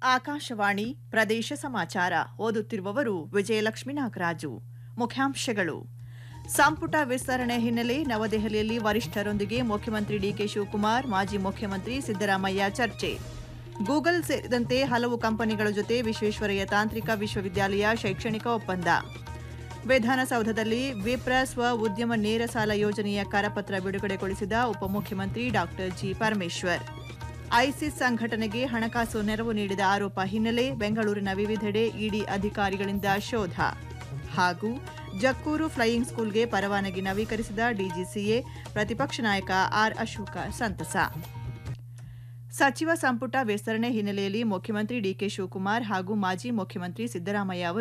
ಆಕಾಶವಾಣಿ ಪ್ರದೇಶ ಸಮಾಚಾರ ಓದುತ್ತಿರುವವರು ವಿಜಯಲಕ್ಷ್ಮಿ ನಾಗರಾಜು ಮುಖ್ಯಾಂಶಗಳು ಸಂಪುಟ ವಿಸ್ತರಣೆ ಹಿನ್ನೆಲೆ ನವದೆಹಲಿಯಲ್ಲಿ ವರಿಷ್ಠರೊಂದಿಗೆ ಮುಖ್ಯಮಂತ್ರಿ ಡಿಕೆ ಶಿವಕುಮಾರ್ ಮಾಜಿ ಮುಖ್ಯಮಂತ್ರಿ ಸಿದ್ದರಾಮಯ್ಯ ಚರ್ಚೆ ಗೂಗಲ್ ಸೇರಿದಂತೆ ಹಲವು ಕಂಪನಿಗಳ ಜೊತೆ ವಿಶ್ವೇಶ್ವರಯ್ಯ ತಾಂತ್ರಿಕ ವಿಶ್ವವಿದ್ಯಾಲಯ ಶೈಕ್ಷಣಿಕ ಒಪ್ಪಂದ ವಿಧಾನಸೌಧದಲ್ಲಿ ವಿಪ್ರ ಸ್ವ ಉದ್ಯಮ ನೇರ ಸಾಲ ಯೋಜನೆಯ ಕರಪತ್ರ ಬಿಡುಗಡೆಗೊಳಿಸಿದ ಉಪಮುಖ್ಯಮಂತ್ರಿ ಡಾ ಜಿ ಪರಮೇಶ್ವರ್ ಐಸಿಸ್ ಸಂಘಟನೆಗೆ ಹಣಕಾಸು ನೆರವು ನೀಡಿದ ಆರೋಪ ಹಿನ್ನೆಲೆ ಬೆಂಗಳೂರಿನ ವಿವಿಧೆಡೆ ಇಡಿ ಅಧಿಕಾರಿಗಳಿಂದ ಶೋಧ ಹಾಗೂ ಜಕ್ಕೂರು ಫ್ಲೈಯಿಂಗ್ ಸ್ಕೂಲ್ಗೆ ಪರವಾನಗಿ ನವೀಕರಿಸಿದ ಡಿಜಿಸಿಎ ಪ್ರತಿಪಕ್ಷ ನಾಯಕ ಆರ್ ಅಶೋಕ ಸಂತಸ ಸಚಿವ ಸಂಪುಟ ವಿಸ್ತರಣೆ ಹಿನ್ನೆಲೆಯಲ್ಲಿ ಮುಖ್ಯಮಂತ್ರಿ ಡಿಕೆ ಶಿವಕುಮಾರ್ ಹಾಗೂ ಮಾಜಿ ಮುಖ್ಯಮಂತ್ರಿ ಸಿದ್ದರಾಮಯ್ಯ ಅವರು